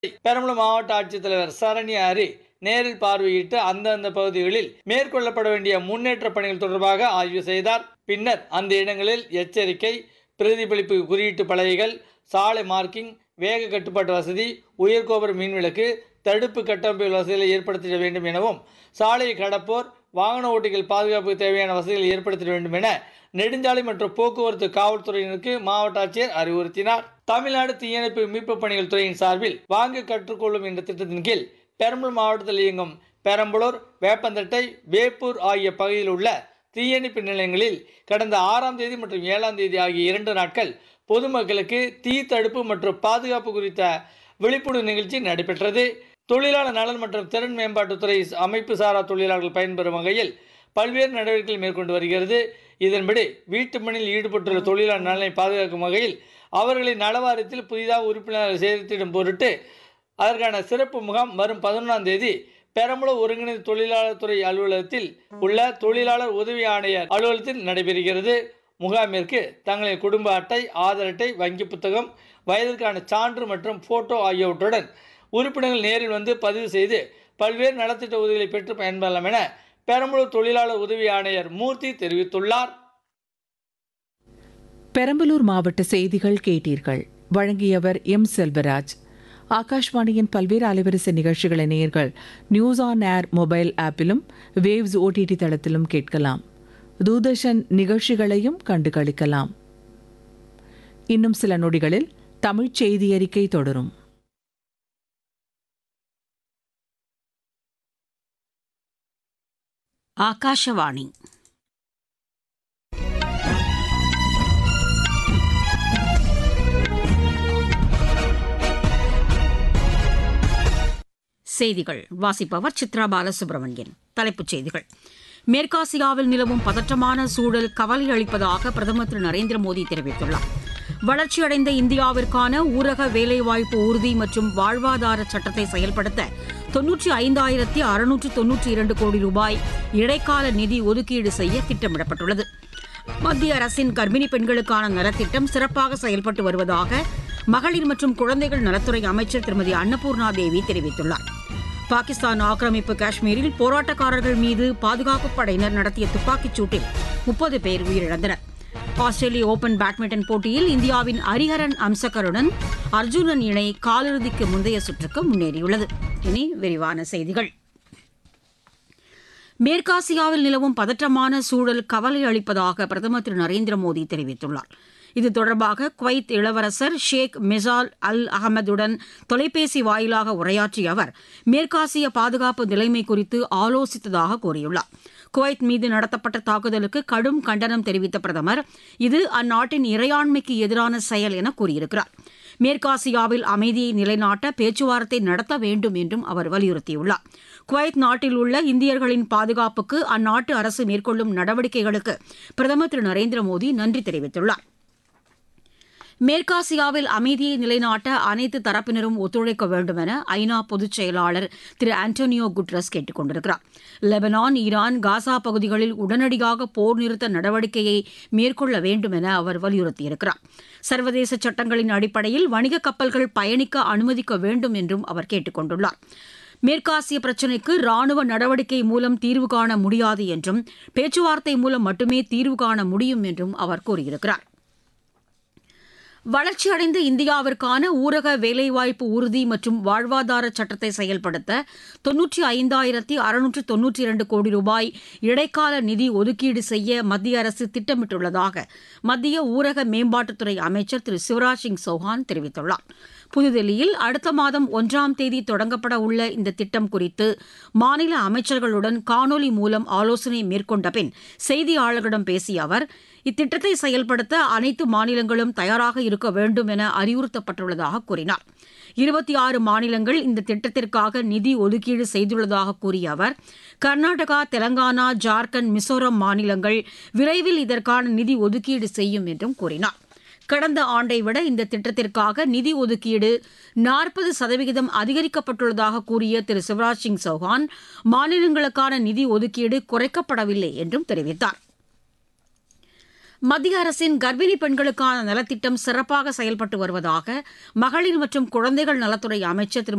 பெரம்பலூர் மாவட்ட ஆட்சித்தலைவர் சரண்யா ஹரி நேரில் பார்வையிட்டு அந்தந்த பகுதிகளில் மேற்கொள்ளப்பட வேண்டிய முன்னேற்ற பணிகள் தொடர்பாக ஆய்வு செய்தார் பின்னர் அந்த இடங்களில் எச்சரிக்கை பிரதிபலிப்பு குறியீட்டு பலகைகள் சாலை மார்க்கிங் வேக கட்டுப்பாட்டு வசதி உயர்கோபுர மின்விளக்கு தடுப்பு கட்டமைப்பு வசதிகளை ஏற்படுத்திட வேண்டும் எனவும் சாலையை கடப்போர் வாகன ஓட்டிகள் பாதுகாப்புக்கு தேவையான வசதிகளை ஏற்படுத்திட வேண்டும் என நெடுஞ்சாலை மற்றும் போக்குவரத்து காவல்துறையினருக்கு மாவட்ட ஆட்சியர் அறிவுறுத்தினார் தமிழ்நாடு தீயணைப்பு மீட்பு பணிகள் துறையின் சார்பில் வாங்க கற்றுக்கொள்ளும் என்ற திட்டத்தின் கீழ் பெரம்பலூர் மாவட்டத்தில் இயங்கும் பெரம்பலூர் வேப்பந்தட்டை வேப்பூர் ஆகிய பகுதியில் உள்ள தீயணைப்பு நிலையங்களில் கடந்த ஆறாம் தேதி மற்றும் ஏழாம் தேதி ஆகிய இரண்டு நாட்கள் பொதுமக்களுக்கு தீ தடுப்பு மற்றும் பாதுகாப்பு குறித்த விழிப்புணர்வு நிகழ்ச்சி நடைபெற்றது தொழிலாளர் நலன் மற்றும் திறன் மேம்பாட்டுத்துறை அமைப்பு சாரா தொழிலாளர்கள் பயன்பெறும் வகையில் பல்வேறு நடவடிக்கைகள் மேற்கொண்டு வருகிறது இதன்படி வீட்டு பணியில் ஈடுபட்டுள்ள தொழிலாளர் நலனை பாதுகாக்கும் வகையில் அவர்களின் நலவாரியத்தில் புதிதாக உறுப்பினர்கள் சேர்த்திடும் பொருட்டு அதற்கான சிறப்பு முகாம் வரும் பதினொன்றாம் தேதி பெரம்பலூர் ஒருங்கிணைந்த தொழிலாளர் துறை அலுவலகத்தில் உள்ள தொழிலாளர் உதவி ஆணையர் அலுவலகத்தில் நடைபெறுகிறது முகாமிற்கு தங்களின் குடும்ப அட்டை ஆதார் அட்டை வங்கி புத்தகம் வயதிற்கான சான்று மற்றும் போட்டோ ஆகியவற்றுடன் உறுப்பினர்கள் நேரில் வந்து பதிவு செய்து பல்வேறு நலத்திட்ட உதவிகளை பெற்று பயன்பெறலாம் என பெரம்பலூர் தொழிலாளர் உதவி ஆணையர் மூர்த்தி தெரிவித்துள்ளார் பெரம்பலூர் மாவட்ட செய்திகள் கேட்டீர்கள் வழங்கியவர் எம் செல்வராஜ் ஆகாஷ்வாணியின் பல்வேறு அலைவரிசை நிகழ்ச்சிகளை நேயர்கள் நியூஸ் ஆன் ஏர் மொபைல் ஆப்பிலும் வேவ்ஸ் ஓடிடி தளத்திலும் கேட்கலாம் தூர்தர்ஷன் நிகழ்ச்சிகளையும் கண்டு களிக்கலாம் இன்னும் சில நொடிகளில் தமிழ்ச் செய்தி அறிக்கை தொடரும் ಆಕಾಶವಾಣಿ செய்திகள் வாசிப்பவர் சித்ரா பாலசுப்ரமணியன் தலைப்புச் செய்திகள் மேற்காசியாவில் நிலவும் பதற்றமான சூழல் கவலை அளிப்பதாக பிரதமர் திரு நரேந்திர மோடி தெரிவித்துள்ளார் வளர்ச்சியடைந்த இந்தியாவிற்கான ஊரக வேலைவாய்ப்பு உறுதி மற்றும் வாழ்வாதார சட்டத்தை செயல்படுத்த தொன்னூற்றி ஐந்தாயிரத்தி அறுநூற்று தொன்னூற்றி இரண்டு கோடி ரூபாய் இடைக்கால நிதி ஒதுக்கீடு செய்ய திட்டமிடப்பட்டுள்ளது மத்திய அரசின் கர்ப்பிணி பெண்களுக்கான நலத்திட்டம் சிறப்பாக செயல்பட்டு வருவதாக மகளிர் மற்றும் குழந்தைகள் நலத்துறை அமைச்சர் திருமதி அன்னபூர்ணா தேவி தெரிவித்துள்ளார் பாகிஸ்தான் ஆக்கிரமிப்பு காஷ்மீரில் போராட்டக்காரர்கள் மீது பாதுகாப்பு படையினர் நடத்திய துப்பாக்கிச் சூட்டில் முப்பது பேர் உயிரிழந்தனர் ஆஸ்திரேலிய ஓபன் பேட்மிண்டன் போட்டியில் இந்தியாவின் ஹரிஹரன் அம்சக்கருடன் அர்ஜுனன் இணை காலிறுதிக்கு முந்தைய சுற்றுக்கு முன்னேறியுள்ளது இனி விரிவான செய்திகள் மேற்காசியாவில் நிலவும் பதற்றமான சூழல் கவலை அளிப்பதாக பிரதமர் திரு நரேந்திர மோடி தெரிவித்துள்ளார் இது தொடர்பாக குவைத் இளவரசர் ஷேக் மிசால் அல் அகமதுடன் தொலைபேசி வாயிலாக உரையாற்றிய அவர் மேற்காசிய பாதுகாப்பு நிலைமை குறித்து ஆலோசித்ததாக கூறியுள்ளார் குவைத் மீது நடத்தப்பட்ட தாக்குதலுக்கு கடும் கண்டனம் தெரிவித்த பிரதமர் இது அந்நாட்டின் இறையாண்மைக்கு எதிரான செயல் என கூறியிருக்கிறார் மேற்காசியாவில் அமைதியை நிலைநாட்ட பேச்சுவார்த்தை நடத்த வேண்டும் என்றும் அவர் வலியுறுத்தியுள்ளார் குவைத் நாட்டில் உள்ள இந்தியர்களின் பாதுகாப்புக்கு அந்நாட்டு அரசு மேற்கொள்ளும் நடவடிக்கைகளுக்கு பிரதமர் திரு நரேந்திர மோடி நன்றி தெரிவித்துள்ளார் மேற்காசியாவில் அமைதியை நிலைநாட்ட அனைத்து தரப்பினரும் ஒத்துழைக்க வேண்டும் என ஐநா பொதுச் செயலாளர் திரு ஆண்டோனியோ குட்ரஸ் கேட்டுக் கொண்டிருக்கிறார் லெபனான் ஈரான் காசா பகுதிகளில் உடனடியாக போர் நிறுத்த நடவடிக்கையை மேற்கொள்ள வேண்டும் என அவர் வலியுறுத்தியிருக்கிறார் சர்வதேச சட்டங்களின் அடிப்படையில் வணிக கப்பல்கள் பயணிக்க அனுமதிக்க வேண்டும் என்றும் அவர் கேட்டுக் கொண்டுள்ளார் மேற்காசிய பிரச்சினைக்கு ராணுவ நடவடிக்கை மூலம் தீர்வு காண முடியாது என்றும் பேச்சுவார்த்தை மூலம் மட்டுமே தீர்வு காண முடியும் என்றும் அவர் கூறியிருக்கிறார் வளர்ச்சியடைந்த இந்தியாவிற்கான ஊரக வேலைவாய்ப்பு உறுதி மற்றும் வாழ்வாதார சட்டத்தை செயல்படுத்த தொன்னூற்றி ஐந்தாயிரத்தி அறுநூற்று தொன்னூற்றி இரண்டு கோடி ரூபாய் இடைக்கால நிதி ஒதுக்கீடு செய்ய மத்திய அரசு திட்டமிட்டுள்ளதாக மத்திய ஊரக மேம்பாட்டுத்துறை அமைச்சர் திரு சிவராஜ் சிங் சௌஹான் தெரிவித்துள்ளார் புதுதில்லியில் அடுத்த மாதம் ஒன்றாம் தேதி தொடங்கப்பட உள்ள இந்த திட்டம் குறித்து மாநில அமைச்சர்களுடன் காணொலி மூலம் ஆலோசனை மேற்கொண்ட பின் செய்தியாளர்களிடம் பேசிய அவர் இத்திட்டத்தை செயல்படுத்த அனைத்து மாநிலங்களும் தயாராக இருக்க வேண்டும் என அறிவுறுத்தப்பட்டுள்ளதாக கூறினார் இருபத்தி ஆறு மாநிலங்கள் இந்த திட்டத்திற்காக நிதி ஒதுக்கீடு செய்துள்ளதாக கூறிய அவர் கர்நாடகா தெலங்கானா ஜார்க்கண்ட் மிசோரம் மாநிலங்கள் விரைவில் இதற்கான நிதி ஒதுக்கீடு செய்யும் என்றும் கூறினார் கடந்த ஆண்டை விட இந்த திட்டத்திற்காக நிதி ஒதுக்கீடு நாற்பது சதவிகிதம் அதிகரிக்கப்பட்டுள்ளதாக கூறிய திரு சிவராஜ் சிங் சௌஹான் மாநிலங்களுக்கான நிதி ஒதுக்கீடு குறைக்கப்படவில்லை என்றும் தெரிவித்தார் மத்திய அரசின் கர்ப்பிணி பெண்களுக்கான நலத்திட்டம் சிறப்பாக செயல்பட்டு வருவதாக மகளிர் மற்றும் குழந்தைகள் நலத்துறை அமைச்சர் திரு